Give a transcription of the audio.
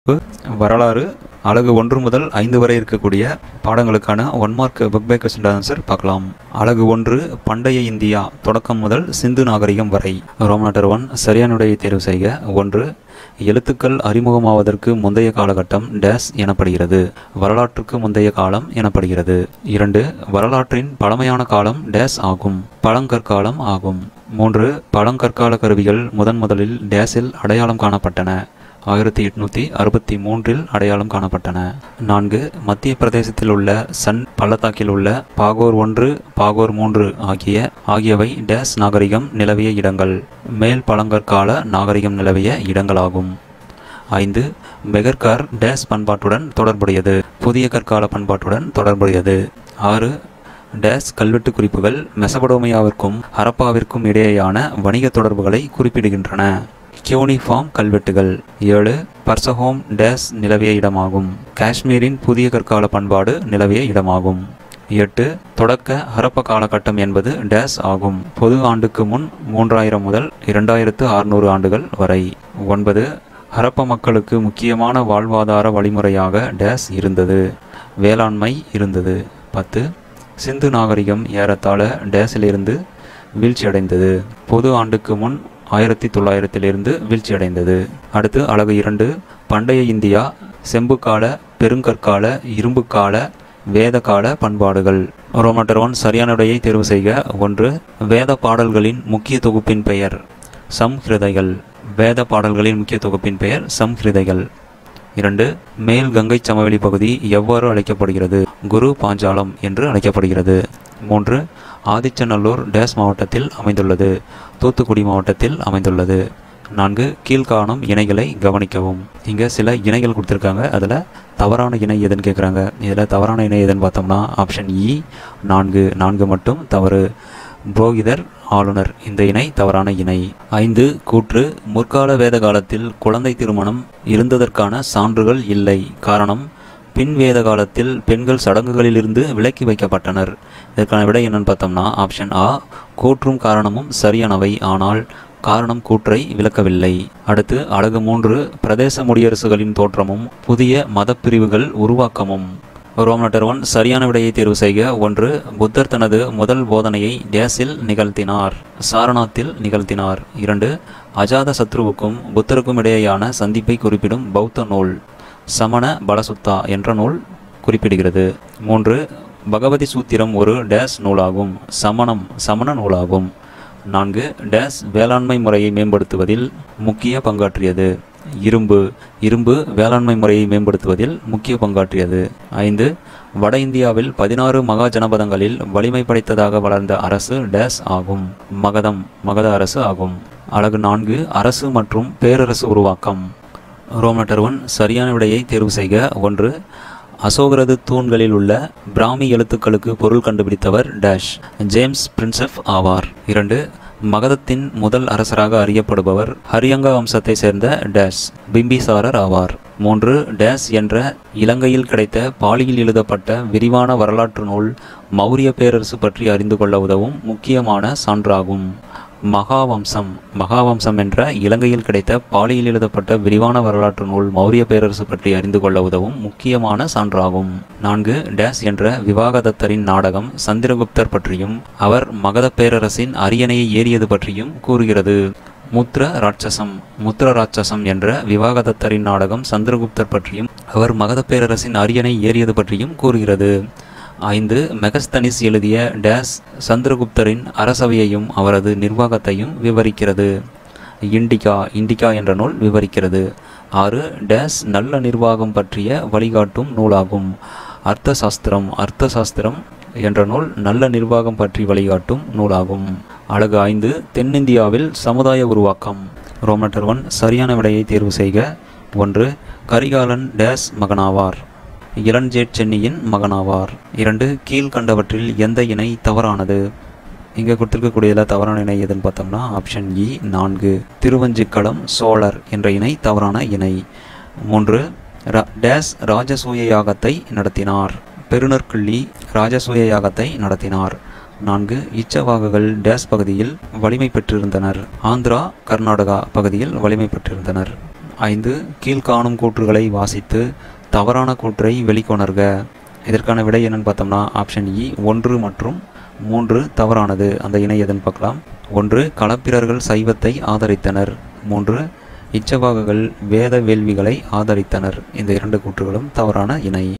வரலாறு அழகு ஒன்று முதல் ஐந்து வரை இருக்கக்கூடிய பாடங்களுக்கான one mark book by question answer பார்க்கலாம் அழகு ஒன்று பண்டைய இந்தியா தொடக்கம் முதல் சிந்து நாகரிகம் வரை ரோமனாட்டர் ஒன் சரியான விடையை தேர்வு செய்க ஒன்று எழுத்துக்கள் அறிமுகமாவதற்கு முந்தைய காலகட்டம் டேஸ் எனப்படுகிறது வரலாற்றுக்கு முந்தைய காலம் எனப்படுகிறது இரண்டு வரலாற்றின் பழமையான காலம் டேஸ் ஆகும் பழங்கற்காலம் ஆகும் மூன்று பழங்கற்கால கருவிகள் முதன் முதலில் டேஸில் அடையாளம் காணப்பட்டன ஆயிரத்தி எட்நூத்தி அறுபத்தி மூன்றில் அடையாளம் காணப்பட்டன நான்கு மத்திய பிரதேசத்தில் உள்ள சன் பள்ளத்தாக்கில் உள்ள பாகோர் ஒன்று பாகோர் மூன்று ஆகிய ஆகியவை டேஸ் நாகரிகம் நிலவிய இடங்கள் மேல் பழங்கற்கால நாகரிகம் நிலவிய இடங்களாகும் ஐந்து மெகர்கார் டேஸ் பண்பாட்டுடன் தொடர்புடையது புதிய கற்கால பண்பாட்டுடன் தொடர்புடையது ஆறு டேஸ் கல்வெட்டு குறிப்புகள் மெசபடோமியாவிற்கும் ஹரப்பாவிற்கும் இடையேயான வணிக தொடர்புகளை குறிப்பிடுகின்றன கியூனிஃபார்ம் கல்வெட்டுகள் ஏழு பர்சஹோம் டேஸ் நிலவிய இடமாகும் காஷ்மீரின் புதிய கற்கால பண்பாடு நிலவிய இடமாகும் எட்டு தொடக்க ஹரப்ப காலகட்டம் என்பது டேஸ் ஆகும் பொது ஆண்டுக்கு முன் மூன்றாயிரம் முதல் இரண்டாயிரத்து அறுநூறு ஆண்டுகள் வரை ஒன்பது ஹரப்ப மக்களுக்கு முக்கியமான வாழ்வாதார வழிமுறையாக டேஸ் இருந்தது வேளாண்மை இருந்தது பத்து சிந்து நாகரிகம் ஏறத்தாழ டேஸிலிருந்து வீழ்ச்சியடைந்தது பொது ஆண்டுக்கு முன் ஆயிரத்தி தொள்ளாயிரத்திலிருந்து வீழ்ச்சியடைந்தது அடுத்து அழகு இரண்டு பண்டைய இந்தியா செம்புக்கால பெருங்கற்கால இரும்புக்கால வேதகால பண்பாடுகள் ரோமட்டர் ஒன் சரியான விடையை தேர்வு செய்க ஒன்று வேத பாடல்களின் முக்கிய தொகுப்பின் பெயர் சம்ஹிருதைகள் வேத பாடல்களின் முக்கிய தொகுப்பின் பெயர் சம்ஹிருதைகள் இரண்டு மேல் கங்கை சமவெளி பகுதி எவ்வாறு அழைக்கப்படுகிறது குரு பாஞ்சாலம் என்று அழைக்கப்படுகிறது மூன்று ஆதிச்சநல்லூர் டேஸ் மாவட்டத்தில் அமைந்துள்ளது தூத்துக்குடி மாவட்டத்தில் அமைந்துள்ளது நான்கு கீழ்காணும் இணைகளை கவனிக்கவும் இங்கே சில இணைகள் கொடுத்துருக்காங்க அதில் தவறான இணை எதுன்னு கேட்குறாங்க இதில் தவறான இணை எதுன்னு பார்த்தோம்னா ஆப்ஷன் இ நான்கு நான்கு மட்டும் தவறு புரோகிதர் ஆளுநர் இந்த இணை தவறான இணை ஐந்து கூற்று முற்கால வேத காலத்தில் குழந்தை திருமணம் இருந்ததற்கான சான்றுகள் இல்லை காரணம் பின் வேத காலத்தில் பெண்கள் சடங்குகளிலிருந்து விலக்கி வைக்கப்பட்டனர் இதற்கான விடை என்னன்னு பார்த்தோம்னா ஆப்ஷன் ஆ கூற்றும் காரணமும் சரியானவை ஆனால் காரணம் கூற்றை விளக்கவில்லை அடுத்து அழகு மூன்று பிரதேச முடியரசுகளின் தோற்றமும் புதிய மதப்பிரிவுகள் உருவாக்கமும் ரோமனட்டர் ஒன் சரியான விடையை தேர்வு செய்க ஒன்று புத்தர் தனது முதல் போதனையை டேஸில் நிகழ்த்தினார் சாரநாத்தில் நிகழ்த்தினார் இரண்டு அஜாத சத்ருவுக்கும் புத்தருக்கும் இடையேயான சந்திப்பை குறிப்பிடும் பௌத்த நூல் சமண பலசுத்தா என்ற நூல் குறிப்பிடுகிறது மூன்று பகவதி சூத்திரம் ஒரு டேஸ் நூலாகும் சமணம் சமண நூலாகும் நான்கு டேஸ் வேளாண்மை முறையை மேம்படுத்துவதில் முக்கிய பங்காற்றியது இரும்பு இரும்பு வேளாண்மை முறையை மேம்படுத்துவதில் முக்கிய பங்காற்றியது ஐந்து வட இந்தியாவில் பதினாறு மகா ஜனபதங்களில் வலிமை படைத்ததாக வளர்ந்த அரசு டேஸ் ஆகும் மகதம் மகத அரசு ஆகும் அழகு நான்கு அரசு மற்றும் பேரரசு உருவாக்கம் ரோமட்டர் ஒன் சரியான விடையை தேர்வு செய்க ஒன்று அசோகரது தூண்களில் உள்ள பிராமி எழுத்துக்களுக்கு பொருள் கண்டுபிடித்தவர் டேஷ் ஜேம்ஸ் பிரின்செஃப் ஆவார் இரண்டு மகதத்தின் முதல் அரசராக அறியப்படுபவர் ஹரியங்கா வம்சத்தை சேர்ந்த டேஷ் பிம்பிசாரர் ஆவார் மூன்று டேஸ் என்ற இலங்கையில் கிடைத்த பாலியில் எழுதப்பட்ட விரிவான வரலாற்று நூல் மௌரிய பேரரசு பற்றி அறிந்து கொள்ள உதவும் முக்கியமான சான்றாகும் மகாவம்சம் மகாவம்சம் என்ற இலங்கையில் கிடைத்த பாலியில் எழுதப்பட்ட விரிவான வரலாற்று நூல் மௌரிய பேரரசு பற்றி அறிந்து கொள்ள உதவும் முக்கியமான சான்றாகும் நான்கு டேஸ் என்ற விவாகதத்தரின் நாடகம் சந்திரகுப்தர் பற்றியும் அவர் மகத பேரரசின் அரியணையை ஏறியது பற்றியும் கூறுகிறது முத்ர ராட்சசம் முத்ர ராட்சசம் என்ற விவாகதத்தரின் நாடகம் சந்திரகுப்தர் பற்றியும் அவர் மகத பேரரசின் அரியணை ஏறியது பற்றியும் கூறுகிறது ஐந்து மெகஸ்தனிஸ் எழுதிய டேஸ் சந்திரகுப்தரின் அரசவையையும் அவரது நிர்வாகத்தையும் விவரிக்கிறது இண்டிகா இண்டிகா என்ற நூல் விவரிக்கிறது ஆறு டேஸ் நல்ல நிர்வாகம் பற்றிய வழிகாட்டும் நூலாகும் அர்த்த சாஸ்திரம் அர்த்த சாஸ்திரம் என்ற நூல் நல்ல நிர்வாகம் பற்றி வழிகாட்டும் நூலாகும் அழகு ஐந்து தென்னிந்தியாவில் சமுதாய உருவாக்கம் ரோமட்டர் ஒன் சரியான விடையை தேர்வு செய்க ஒன்று கரிகாலன் டேஸ் மகனாவார் இளஞ்சேட் சென்னியின் மகனாவார் இரண்டு கீழ்கண்டவற்றில் எந்த இணை தவறானது இங்கே கொடுத்துருக்கக்கூடியதில் தவறான இணை எதுன்னு பார்த்தோம்னா ஆப்ஷன் இ நான்கு திருவஞ்சிக்களம் சோழர் என்ற இணை தவறான இணை மூன்று ர டேஸ் ராஜசூய யாகத்தை நடத்தினார் பெருநற்கிள்ளி ராஜசூய யாகத்தை நடத்தினார் நான்கு இச்சவாகுகள் டேஸ் பகுதியில் வலிமை பெற்றிருந்தனர் ஆந்திரா கர்நாடகா பகுதியில் வலிமை பெற்றிருந்தனர் ஐந்து கீழ்காணும் கூற்றுகளை வாசித்து தவறான கூற்றை வெளிக்கொணர்க இதற்கான விடை என்னன்னு பார்த்தோம்னா ஆப்ஷன் இ ஒன்று மற்றும் மூன்று தவறானது அந்த இணை எதுன்னு பார்க்கலாம் ஒன்று களப்பிரர்கள் சைவத்தை ஆதரித்தனர் மூன்று இச்சவாகுகள் வேத வேள்விகளை ஆதரித்தனர் இந்த இரண்டு கூற்றுகளும் தவறான இணை